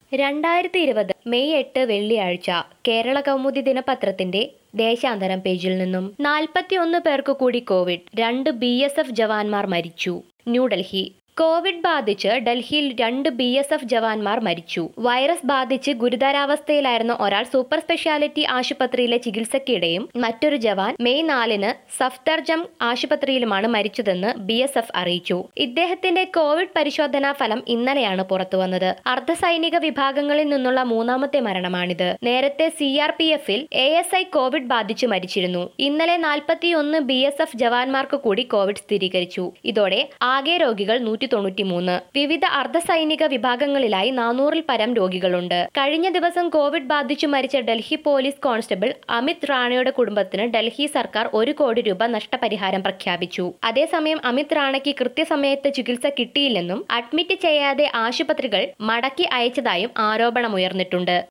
രണ്ടായിരത്തി ഇരുപത് മെയ് എട്ട് വെള്ളിയാഴ്ച കേരള കൗമുദി ദിനപത്രത്തിന്റെ ദേശാന്തരം പേജിൽ നിന്നും നാൽപ്പത്തിയൊന്ന് പേർക്ക് കൂടി കോവിഡ് രണ്ട് ബി എസ് എഫ് ജവാന്മാർ മരിച്ചു ന്യൂഡൽഹി കോവിഡ് ബാധിച്ച് ഡൽഹിയിൽ രണ്ട് ബി എസ് എഫ് ജവാന്മാർ മരിച്ചു വൈറസ് ബാധിച്ച് ഗുരുതരാവസ്ഥയിലായിരുന്ന ഒരാൾ സൂപ്പർ സ്പെഷ്യാലിറ്റി ആശുപത്രിയിലെ ചികിത്സയ്ക്കിടെയും മറ്റൊരു ജവാൻ മെയ് നാലിന് സഫ്ദർജം ആശുപത്രിയിലുമാണ് മരിച്ചതെന്ന് ബി എസ് എഫ് അറിയിച്ചു ഇദ്ദേഹത്തിന്റെ കോവിഡ് പരിശോധനാ ഫലം ഇന്നലെയാണ് പുറത്തുവന്നത് അർദ്ധസൈനിക വിഭാഗങ്ങളിൽ നിന്നുള്ള മൂന്നാമത്തെ മരണമാണിത് നേരത്തെ സി ആർ പി എഫിൽ എ എസ് ഐ കോവിഡ് ബാധിച്ച് മരിച്ചിരുന്നു ഇന്നലെ നാൽപ്പത്തിയൊന്ന് ബി എസ് എഫ് ജവാന്മാർക്ക് കൂടി കോവിഡ് സ്ഥിരീകരിച്ചു ഇതോടെ ആകെ രോഗികൾ നൂറ്റി തൊണ്ണൂറ്റിമൂന്ന് വിവിധ അർദ്ധസൈനിക വിഭാഗങ്ങളിലായി നാനൂറിൽ പരം രോഗികളുണ്ട് കഴിഞ്ഞ ദിവസം കോവിഡ് ബാധിച്ചു മരിച്ച ഡൽഹി പോലീസ് കോൺസ്റ്റബിൾ അമിത് റാണയുടെ കുടുംബത്തിന് ഡൽഹി സർക്കാർ ഒരു കോടി രൂപ നഷ്ടപരിഹാരം പ്രഖ്യാപിച്ചു അതേസമയം അമിത് റാണയ്ക്ക് കൃത്യസമയത്ത് ചികിത്സ കിട്ടിയില്ലെന്നും അഡ്മിറ്റ് ചെയ്യാതെ ആശുപത്രികൾ മടക്കി അയച്ചതായും ആരോപണമുയർന്നിട്ടുണ്ട്